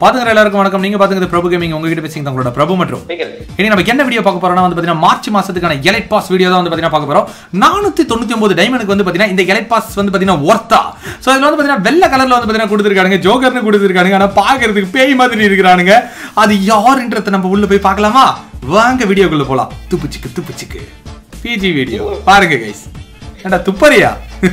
பாத்துக்கிற எல்லாருக்கும் வணக்கம் நீங்க பாத்துக்கிறது பிரபு கேமிங் உங்ககிட்ட பேசிங்க உங்களோட பிரபு மற்றும் இனி நம்ம என்ன வீடியோ பார்க்க போறோம்னா வந்து பாத்தீங்கன்னா மார்ச் மாசத்துக்கான எலைட் பாஸ் வீடியோ தான் வந்து பாத்தீங்கன்னா பார்க்க போறோம் நானூத்தி தொண்ணூத்தி ஒன்பது டைமண்டுக்கு வந்து பாத்தீங்கன்னா இந்த எலைட் பாஸ் வந்து பாத்தீங்கன்னா ஒர்த்தா சோ இதுல வந்து பாத்தீங்கன்னா வெள்ளை கலர்ல வந்து பாத்தீங்கன்னா கொடுத்துருக்காங்க ஜோக்கர்னு கொடுத்துருக்காங்க ஆனா பாக்குறதுக்கு பேய் மாதிரி இருக்கிறானுங்க அது யாருன்றத நம்ம உள்ள போய் பார்க்கலாமா வாங்க வீடியோக்குள்ள போலாம் துப்புச்சிக்கு துப்புச்சிக்கு பிஜி வீடியோ பாருங்க கைஸ் ஏண்டா துப்பறியா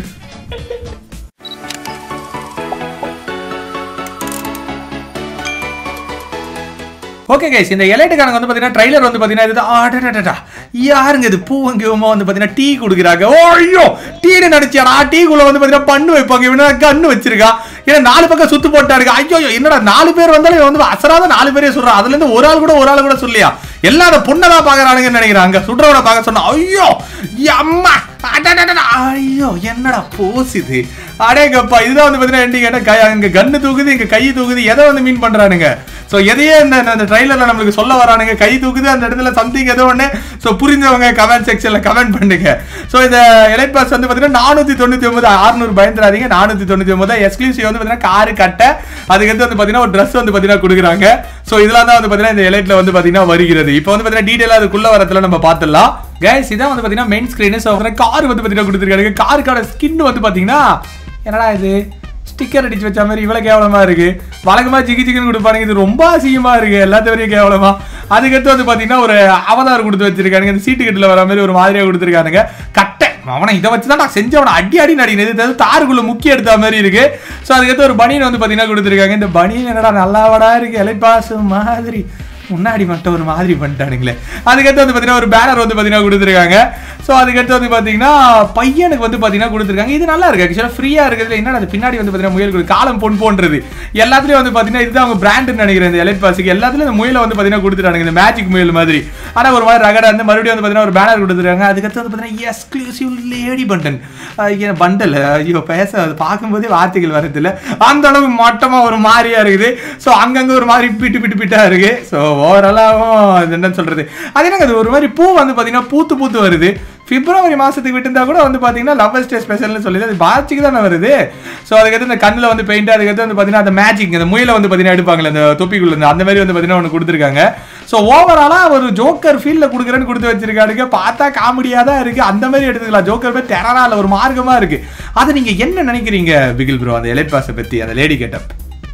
ஓகே கைஸ் இந்த எலைட்டுக்காரங்க வந்து பார்த்தீங்கன்னா ட்ரைலர் வந்து பார்த்தீங்கன்னா இது ஆடடடா யாருங்க இது பூவங்கியமா வந்து பார்த்தீங்கன்னா டீ கொடுக்குறாங்க ஓ ஐயோ டீனு நடிச்சாடா டீக்குள்ள வந்து பார்த்தீங்கன்னா பண்ணு வைப்பாங்க இவனா கண்ணு வச்சிருக்கா ஏன்னா நாலு பக்கம் சுத்து போட்டாருங்க ஐயோ என்னடா நாலு பேர் வந்தாலும் இவன் வந்து அசராத நாலு பேரே சொல்றான் அதுல இருந்து ஒரு ஆள் கூட ஒரு ஆள் கூட சொல்லியா எல்லாம் அந்த பொண்ணை தான் பாக்குறானுங்கன்னு நினைக்கிறாங்க சுடுறவனை பார்க்க சொன்னா ஐயோ அம்மா அடடடடா, ஐயோ என்னடா போஸ் இது அடேங்கப்பா இதுதான் வந்து பார்த்தீங்கன்னா ending. என்ன கை அங்க கண்ணு தூக்குது இங்க கை தூக்குது எதை வந்து மீன் பண்றானுங்க ஸோ எதையே இந்த இந்த ட்ரைலர்ல நம்மளுக்கு சொல்ல வரானுங்க கை தூக்குது அந்த இடத்துல சம்திங் ஏதோ ஒன்று ஸோ புரிஞ்சவங்க கமெண்ட் செக்ஷன்ல கமெண்ட் பண்ணுங்க ஸோ இந்த எலைட் பாஸ் வந்து பார்த்தீங்கன்னா நானூற்றி தொண்ணூற்றி ஒன்பது அறுநூறு பயந்துடாதீங்க நானூற்றி தொண்ணூற்றி ஒன்பது எக்ஸ்க்ளூசிவ் வந்து பார்த்தீங்கன்னா காரு கட்டை அதுக்கடுத்து வந்து பார்த்தீங்கன்னா ஒரு ட்ரெஸ் வந்து பார்த்தீங்கன்னா கொடுக்குறாங்க ஸோ இதெல்லாம் தான் வந்து பார்த்தீங்கன்னா இந்த எலைட்ல வந்து பார்த்தீங்கன்னா வருகிறது இப்போ வந்து பார்த்தீங்கன்னா டீட்டெயிலாக அதுக்குள்ள வரத்துல நம்ம பார்த்துடலாம் கைஸ் இதான் வந்து பார்த்தீங்கன்னா மெயின் ஸ்க்ரீனு ஸோ கார் வந்து பார்த்தீங்கன்னா கொடுத்துருக்காங்க காருக்கான ஸ்கின் வந்து பார்த்தீங்கன்னா என்னடா இது ஸ்டிக்கர் அடிச்சு வச்ச மாதிரி இவ்வளவு கேவலமா இருக்கு வழக்கமா ஜிகி ஜிகின்னு கொடுப்பானுங்க இது ரொம்ப அசிங்கமா இருக்கு எல்லாத்தவரையும் கேவலமா அதுக்கடுத்து வந்து பாத்தீங்கன்னா ஒரு அவதார் கொடுத்து வச்சிருக்கானுங்க இந்த சீட்டு கட்டில வர மாதிரி ஒரு மாதிரியா கொடுத்துருக்கானுங்க கட்டை அவனை இதை வச்சு தான் நான் செஞ்சவனை அடி அடி நடினது இது தாருக்குள்ள முக்கிய எடுத்த மாதிரி இருக்கு ஸோ அதுக்கடுத்து ஒரு பனியன் வந்து பாத்தீங்கன்னா கொடுத்துருக்காங்க இந்த பனியன் என்னடா நல்லாவடா இருக்கு எலைப்பாசு மாதிரி முன்னாடி மட்டும் ஒரு மாதிரி பண்ணிட்டானுங்களே அதுக்கடுத்து வந்து பார்த்தீங்கன்னா ஒரு பேனர் வந்து பார்த்தீங்கன்னா கொடுத்துருக்காங்க ஸோ அதுக்கடுத்து வந்து பார்த்தீங்கன்னா பையனுக்கு வந்து பார்த்தீங்கன்னா கொடுத்துருக்காங்க இது நல்லா இருக்கு ஆக்சுவலாக ஃப்ரீயாக இருக்கிறதுல என்னடா அது பின்னாடி வந்து பார்த்தீங்கன்னா முயல் கொடு- காலம் பொன் போன்றது எல்லாத்துலேயும் வந்து பார்த்தீங்கன்னா இதுதான் அவங்க பிராண்டுன்னு நினைக்கிறேன் இந்த எலைட் பாஸுக்கு எல்லாத்துலையும் இந்த முயலை வந்து பார்த்தீங்கன்னா கொடுத்துட்டாங்க இந்த மேஜிக் முயல் மாதிரி ஆனால் ஒரு மாதிரி ரகடா இருந்து மறுபடியும் வந்து பார்த்தீங்கன்னா ஒரு பேனர் கொடுத்துருக்காங்க அதுக்கடுத்து வந்து பார்த்தீங்கன்னா எக்ஸ்க்ளூசிவ் லேடி பண்டன் பண்டல் ஐயோ பேச அது பார்க்கும்போதே வார்த்தைகள் வரதில்ல அந்த அளவு மட்டமாக ஒரு மாதிரியா இருக்குது ஸோ அங்கங்கே ஒரு மாதிரி பிட்டு பிட்டு பிட்டா இருக்கு ஸோ ஓவராலாகவும் அது என்னன்னு சொல்றது அது என்னங்க அது ஒரு மாதிரி பூ வந்து பார்த்தீங்கன்னா பூத்து பூத்து வருது பிப்ரவரி மாசத்துக்கு விட்டுருந்தா கூட வந்து பார்த்தீங்கன்னா லவ்வர்ஸ் டே ஸ்பெஷல்னு சொல்லி அது மார்ச்சுக்கு தானே வருது ஸோ அதுக்கடுத்து இந்த கண்ணில் வந்து பெயிண்ட் அதுக்கடுத்து வந்து பார்த்தீங்கன்னா அந்த மேஜிக் அந்த முயலை வந்து பார்த்தீங்கன்னா எடுப்பாங்களே அந்த தொப்பிக்குள்ள இருந்து அந்த மாதிரி வந்து பார்த்தீங்கன்னா ஒன்று கொடுத்துருக்காங்க ஸோ ஓவராலாக ஒரு ஜோக்கர் ஃபீல்டில் கொடுக்குறேன்னு கொடுத்து வச்சிருக்கானுங்க பார்த்தா காமெடியாக தான் இருக்கு அந்த மாதிரி எடுத்துக்கலாம் ஜோக்கர் பேர் டெரரா இல்லை ஒரு மார்க்கமா இருக்கு அதை நீங்க என்ன நினைக்கிறீங்க பிகில் ப்ரோ அந்த எலைட் பாஸை பத்தி அந்த லேடி கெட்டப்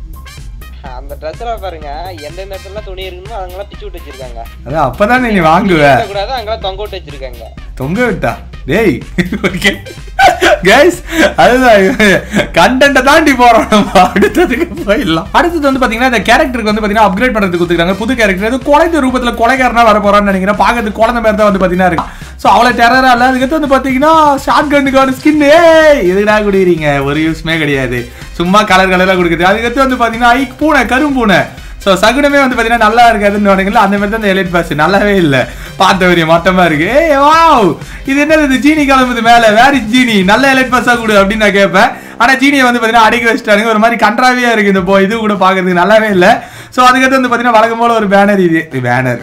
அந்த ட்ரெஸ்ல பாருங்க எந்தெந்த இடத்துல துணி இருக்குமோ அதெல்லாம் பிச்சு விட்டு வச்சிருக்காங்க அதான் அப்பதான் நீ வாங்குவ கூடாது அங்கெல்லாம் தொங்க விட்டு வச்சிருக்காங்க தொங்க விட்டா டேய் ஓகே கைஸ் அதுதான் கண்டென்ட்டை தாண்டி போறோம் நம்ம அடுத்ததுக்கு போயிடலாம் அடுத்தது வந்து பாத்தீங்கன்னா இந்த கேரக்டருக்கு வந்து பாத்தீங்கன்னா அப்கிரேட் பண்றதுக்கு கொடுத்துருக்காங்க புது கேரக்டர் அது குழந்தை ரூபத்துல கொலைகாரனா வர போறான்னு நினைக்கிறேன் பார்க்கறதுக்கு குழந்தை மாதிரி தான் வந்து பாத்தீங்கன்னா இருக்கு ஸோ அவ்வளோ டெரரா இல்லை அதுக்கடுத்து வந்து பாத்தீங்கன்னா ஷார்ட் கன்னுக்கான ஸ்கின் ஏய் எதுடா குடிக்கிறீங்க ஒரு யூஸ்மே கிடையாது சும்மா கலர் கலராக கொடுக்குது அதுக்கடுத்து வந்து பாத்தீங்கன்னா ஐ பூனை கரும்பூனை ஸோ சகுனமே வந்து பார்த்தீங்கன்னா நல்லா இருக்காதுன்னு நினைக்கல அந்த மாதிரி தான் இந்த எலைட் பாஸ் நல்லாவே இல்லை பார்த்த வரையும் மட்டமா இருக்கு ஏய் வாவ் இது என்னது இது ஜீனி கிளம்புது மேலே வேற ஜீனி நல்ல எலைட் பாஸாக கொடு அப்படின்னு நான் கேட்பேன் ஆனால் ஜீனியை வந்து பார்த்தீங்கன்னா அடிக்க வச்சுட்டானுங்க ஒரு மாதிரி கன்றாவியா இருக்கு இந்த போ இது கூட பார்க்கறதுக்கு நல்லாவே இல்லை ஸோ அதுக்கடுத்து வந்து பார்த்தீங்கன்னா வழக்கம் போல ஒரு பேனர் இது பேனர்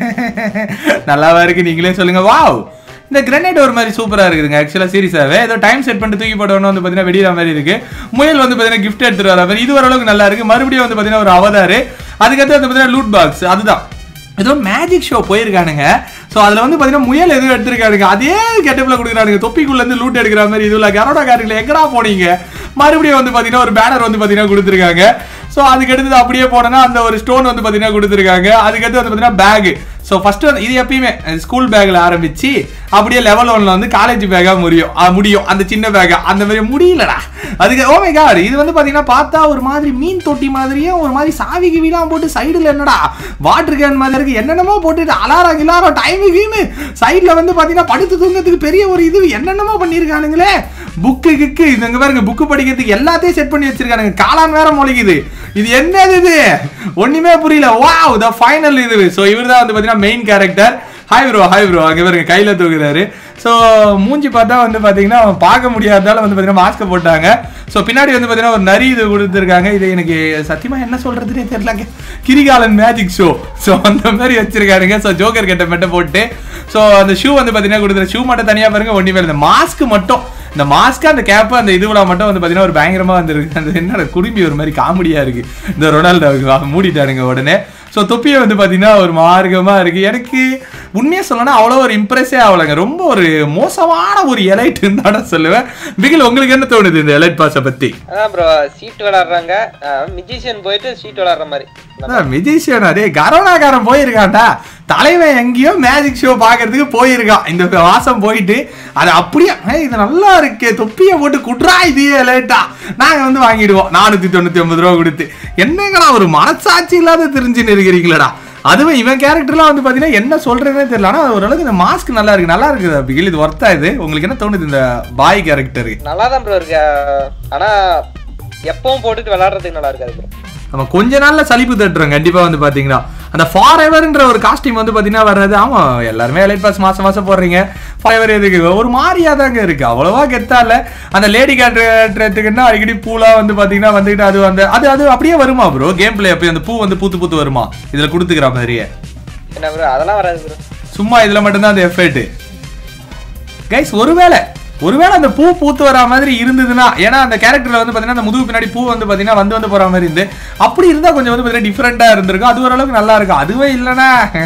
நல்லாவா இருக்கு நீங்களே சொல்லுங்க வாவ் இந்த கிரனேட் ஒரு மாதிரி சூப்பரா இருக்குதுங்க ஆக்சுவலா சீரியஸாவே ஏதோ டைம் செட் பண்ணிட்டு தூக்கி போடணும் வந்து பாத்தீங்கன்னா வெடிக்கிற மாதிரி இருக்கு முயல் வந்து பாத்தீங்கன்னா கிஃப்ட் எடுத்துட்டு வர மாதிரி இது ஓரளவுக்கு நல்லா இருக்கு மறுபடியும் வந்து பாத்தீங்கன்னா ஒரு அவதாரு அதுக்கடுத்து வந்து பாத்தீங்கன்னா லூட் பாக்ஸ் அதுதான் ஏதோ மேஜிக் ஷோ போயிருக்கானுங்க ஸோ அதில் வந்து பார்த்தீங்கன்னா முயல் எதுவும் எடுத்திருக்கானுங்க அதே கெட்டப்பில் கொடுக்குறானுங்க தொப்பிக்குள்ளேருந்து லூட் எடுக்கிற மாதிரி இதுல கரோடா காரில் எங்கடா போனீங்க மறுபடியும் வந்து பார்த்தீங்கன்னா ஒரு பேனர் வந்து பார்த்தீங்கன்னா கொடுத்துருக்காங்க ஸோ அதுக்கடுத்து அப்படியே போனோன்னா அந்த ஒரு ஸ்டோன் வந்து பார்த்தீங்கன்னா கொடுத்துருக்காங்க அதுக்கடுத்து வந்து பார்த்தீங்கன்னா பேக் ஸோ ஃபர்ஸ்ட் வந்து இது எப்பயுமே ஸ்கூல் பேக்கில் ஆரம்பிச்சு அப்படியே லெவல் ஒன்ல வந்து காலேஜ் பேக்காக முடியும் அஹ் முடியும் அந்த சின்ன பேக்கா அந்த மாதிரி முடியலடா அதுக்கு ஓ மை காட் இது வந்து பார்த்தீங்கன்னா பார்த்தா ஒரு மாதிரி மீன் தொட்டி மாதிரியே ஒரு மாதிரி சாவி கிவிலாம் போட்டு சைடில் என்னடா வாட்டர் கேன் மாதிரி இருக்கு என்னென்னமோ போட்டுட்டு அலாரம் கிலாரம் டைமு கீமு சைடில் வந்து பார்த்தீங்கன்னா படுத்து தூங்கறதுக்கு பெரிய ஒரு இது என்னென்னமோ பண்ணியிருக்கானுங்களே புக்கு கிக்கு இது இங்க பாருங்க புக்கு படிக்கிறதுக்கு எல்லாத்தையும் செட் பண்ணி வச்சிருக்கானுங்க காளான் வேற முளைக்குது இது என்னது இது ஒண்ணுமே புரியல வாவ் த ஃபைனல் இது ஸோ இவர் தான் வந்து பார்த்தீங்கன்னா main character hi bro hi bro அங்கே பாருங்க கையில் தூக்குறாரு ஸோ மூஞ்சி பார்த்தா வந்து பார்த்தீங்கன்னா அவன் பார்க்க முடியாததால வந்து பார்த்தீங்கன்னா மாஸ்க்கை போட்டாங்க ஸோ பின்னாடி வந்து பார்த்தீங்கன்னா ஒரு நரி இது கொடுத்துருக்காங்க இது எனக்கு சத்தியமாக என்ன சொல்கிறதுனே தெரியலங்க கிரிகாலன் மேஜிக் ஷோ ஸோ அந்த மாதிரி வச்சிருக்காருங்க ஸோ ஜோக்கர் கெட்ட மெட்ட போட்டு ஸோ அந்த ஷூ வந்து பார்த்தீங்கன்னா கொடுத்துரு ஷூ மட்டும் தனியாக பாருங்க ஒன்றுமே இல்லை மாஸ்க் மட்டும் இந்த மாஸ்க் அந்த கேப் அந்த இதுல மட்டும் வந்து பாத்தீங்கன்னா ஒரு பயங்கரமா வந்துருக்கு அந்த என்ன குடும்பி ஒரு மாதிரி காமெடியா இருக்கு இந்த ரொனால்டோ மூடிட்டாருங்க உடனே ஸோ தொப்பியை வந்து பார்த்தீங்கன்னா ஒரு மார்க்கமா இருக்கு எனக்கு உண்மையாக சொல்லணும்னா அவ்வளோ ஒரு இம்ப்ரெஸ்ஸே ஆகலைங்க ரொம்ப ஒரு மோசமான ஒரு எலைட்டுன்னு தான் நான் சொல்லுவேன் பிகில் உங்களுக்கு என்ன தோணுது இந்த எலைட் பாஸை பற்றி அதான் ப்ரோ சீட் விளாடுறாங்க மியூசிஷியன் போயிட்டு சீட் விளாடுற மாதிரி மிஜிஷியன் அதே கரோனாக்காரன் போயிருக்கான்டா தலைவன் எங்கேயோ மேஜிக் ஷோ பார்க்கறதுக்கு போயிருக்கான் இந்த வாசம் போயிட்டு அது அப்படியே "ஏய், இது நல்லா இருக்கே தொப்பியை போட்டு குட்ரா இது லேட்டா நாங்கள் வந்து வாங்கிடுவோம் நானூற்றி தொண்ணூற்றி ஒன்பது ரூபா கொடுத்து என்னங்கடா ஒரு மனசாட்சி இல்லாத தெரிஞ்சுன்னு இருக்கிறீங்களடா அதுவும் இவன் கேரக்டர்லாம் வந்து பார்த்தீங்கன்னா என்ன சொல்றதுனே தெரியல ஆனால் ஓரளவுக்கு இந்த மாஸ்க் நல்லா இருக்கு நல்லா இருக்குது பிகில் இது ஒர்த்தா இது உங்களுக்கு என்ன தோணுது இந்த பாய் கேரக்டர் நல்லா தான் ப்ரோ இருக்கு ஆனா எப்பவும் போட்டுட்டு விளாடுறதுக்கு நல்லா இருக்காது ப்ரோ நம்ம கொஞ்ச நாள்ல சலிப்பு தட்டுறோம் கண்டிப்பா வந்து பாத்தீங்கன்னா அந்த ஃபார் எவர்ன்ற ஒரு காஸ்டியூம் வந்து பாத்தீங்கன்னா வர்றது ஆமா எல்லாருமே எலைட் பாஸ் மாசம் மாசம் போடுறீங்க ஃபார் எவர் எதுக்கு ஒரு மாதிரியா தாங்க இருக்கு அவ்வளவா கெத்தா இல்ல அந்த லேடி கேட்டுக்குன்னா அடிக்கடி பூலா வந்து பாத்தீங்கன்னா வந்துகிட்டு அது வந்து அது அது அப்படியே வருமா ப்ரோ கேம் பிளே அப்படி அந்த பூ வந்து பூத்து பூத்து வருமா இதுல கொடுத்துக்கிற மாதிரியே என்ன ப்ரோ அதெல்லாம் வராது ப்ரோ சும்மா இதுல மட்டும்தான் அந்த எஃபெக்ட் கைஸ் ஒருவேளை ஒருவேளை அந்த பூ பூத்து வரா மாதிரி இருந்ததுன்னா ஏன்னா அந்த கேரக்டர்ல வந்து பாத்தீங்கன்னா அந்த முதுகு பின்னாடி பூ வந்து பாத்தீங்கன்னா வந்து வந்து போற மாதிரி இருந்து அப்படி இருந்தா கொஞ்சம் வந்து பாத்தீங்கன்னா டிஃப்ரெண்டா இருந்திருக்கும் அது ஓரளவுக்கு நல்லா இருக்கும் அதுவே இல்லைன்னா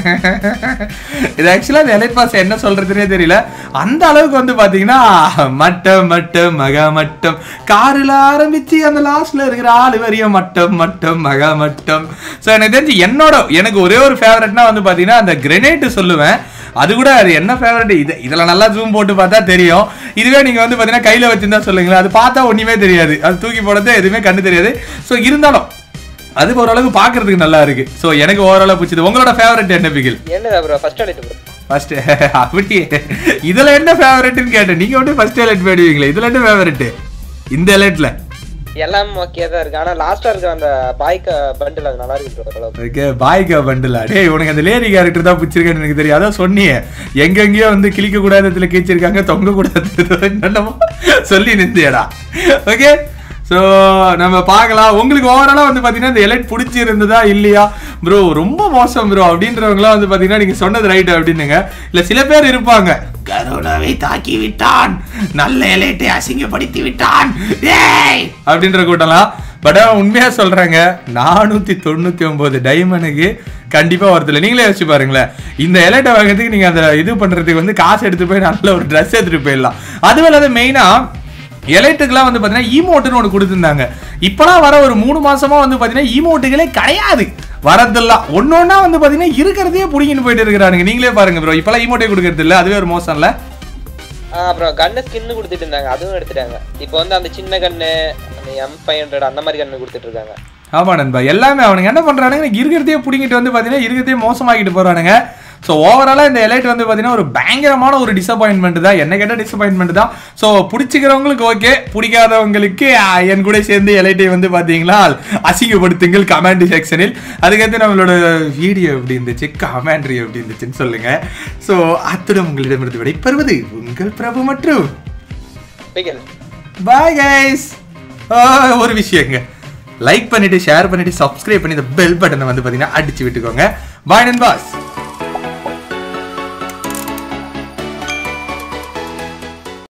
இது ஆக்சுவலா இந்த எலைட் பாஸ் என்ன சொல்றதுனே தெரியல அந்த அளவுக்கு வந்து பாத்தீங்கன்னா மட்டம் மட்டம் மகா மட்டம் காரில் ஆரம்பிச்சு அந்த லாஸ்ட்ல இருக்கிற ஆளு வரையும் மட்டம் மட்டம் மகா மட்டம் ஸோ எனக்கு தெரிஞ்சு என்னோட எனக்கு ஒரே ஒரு ஃபேவரட்னா வந்து பாத்தீங்கன்னா அந்த கிரெனேட் சொல்லுவேன் அது கூட அது என்ன ஃபேவரட் இது இதுல நல்லா ஜூம் போட்டு பார்த்தா தெரியும் இதுவே நீங்க வந்து பாத்தீங்கன்னா கையில வச்சிருந்தா சொல்லுங்களேன் அது பார்த்தா ஒண்ணுமே தெரியாது அது தூக்கி போடுறது எதுவுமே கண்ணு தெரியாது ஸோ இருந்தாலும் அது ஓரளவுக்கு பார்க்கிறதுக்கு நல்லா இருக்கு ஸோ எனக்கு ஓரளவு பிடிச்சது உங்களோட ஃபேவரட் என்ன பிகில் என்னதா ப்ரோ ஃபர்ஸ்ட் அடிட்டு ப்ரோ ஃபர்ஸ்ட் அப்படி இதுல என்ன ஃபேவரட்னு கேட்டேன் நீங்க வந்து ஃபர்ஸ்ட் எலைட் போயிடுவீங்களே இதுல என்ன ஃபேவரட் இந்த எலைட்ல எல்லாம் ஓகே தான் இருக்கு ஆனா லாஸ்டா இருக்கிற அந்த பாய்க் பண்டில் அது நல்லா இருக்கு ப்ரோ அளவுக்கு ஓகே பாய்க்கா பண்டிலா டேய் உனக்கு அந்த லேடி கேரக்டர் தான் பிடிச்சிருக்கேன்னு எனக்கு தெரியும் அதான் சொன்னியே எங்கெங்கேயோ வந்து கிழிக்க கூடாத இடத்துல கிழிச்சிருக்காங்க தொங்க கூடாது என்னமோ சொல்லி நிந்தியடா ஓகே ஸோ நம்ம பார்க்கலாம் உங்களுக்கு ஓவராலாக வந்து பார்த்தீங்கன்னா இந்த எலைட் பிடிச்சிருந்ததா இல்லையா ப்ரோ ரொம்ப மோசம் ப்ரோ அப்படின்றவங்களாம் வந்து பார்த்தீங்கன்னா நீங்கள் சொன்னது ரைட் அப்படின்னுங்க இல்லை சில பேர் இருப்பாங்க கருணாவை தாக்கி விட்டான் நல்ல எலைட்டை அசிங்கப்படுத்தி விட்டான் ஏய் அப்படின்ற கூட்டம்லாம் பட் உண்மையா சொல்றேங்க நானூத்தி தொண்ணூத்தி ஒன்பது டைமண்டுக்கு கண்டிப்பா வரதில்ல நீங்களே யோசிச்சு பாருங்களேன் இந்த எலைட்டை வாங்குறதுக்கு நீங்க அந்த இது பண்றதுக்கு வந்து காசு எடுத்து போய் நல்ல ஒரு ட்ரெஸ் எடுத்துட்டு போயிடலாம் அதுவும் இல்லாத மெயினா எலைட்டுக்கெல்லாம் வந்து பார்த்தீங்கன்னா ஈமோட்டுன்னு ஒன்று கொடுத்துருந்தாங்க இப்போலாம் வர ஒரு மூணு மாசமா வந்து பார்த்தீங்கன்னா ஈமோட்டுகளே கிடையாது வரதெல்லாம் ஒன்று ஒன்றா வந்து பார்த்தீங்கன்னா இருக்கிறதையே பிடிங்கின்னு போயிட்டு இருக்கிறானுங்க நீங்களே பாருங்க ப்ரோ இப்போலாம் ஈமோட்டே கொடுக்கறது இல்லை அதுவே ஒரு மோசம் இல்லை அப்புறம் கன்னு ஸ்கின்னு கொடுத்துட்டு இருந்தாங்க அதுவும் எடுத்துட்டாங்க இப்போ வந்து அந்த சின்ன கன்னு அந்த எம் ஃபைவ் ஹண்ட்ரட் அந்த மாதிரி கன்னு கொடுத்துட்டு இருக்காங்க ஆமா நண்பா எல்லாமே அவனுங்க என்ன பண்றானுங்க எனக்கு இருக்கிறதையே பிடிங்கிட்டு வந்து பார்த்தீங்கன்னா இருக்கிறதையே மோசமாக்கிட்டு போறானுங்க ஸோ ஓவராலாக இந்த எலைட் வந்து பார்த்தீங்கன்னா ஒரு பயங்கரமான ஒரு டிசப்பாயின்மெண்ட் தான் என்ன கேட்டால் டிசப்பாயின்மெண்ட் தான் ஸோ பிடிச்சிக்கிறவங்களுக்கு ஓகே பிடிக்காதவங்களுக்கு ஆ, என் கூட சேர்ந்து எலைட்டை வந்து பார்த்தீங்களா அசிங்கப்படுத்துங்கள் கமெண்ட் செக்ஷனில் அதுக்கடுத்து நம்மளோட வீடியோ எப்படி இருந்துச்சு கமெண்ட்ரி எப்படி இருந்துச்சுன்னு சொல்லுங்க ஸோ அத்துடன் உங்களிடமிருந்து விடைபெறுவது உங்கள் பிரபு மற்றும் பிகல் பாய் கைஸ் ஒரு விஷயங்க லைக் பண்ணிட்டு ஷேர் பண்ணிட்டு சப்ஸ்கிரைப் பண்ணி இந்த பெல் பட்டனை வந்து பார்த்தீங்கன்னா அடிச்சு விட்டுக்கோங்க பாய் நண்பாஸ்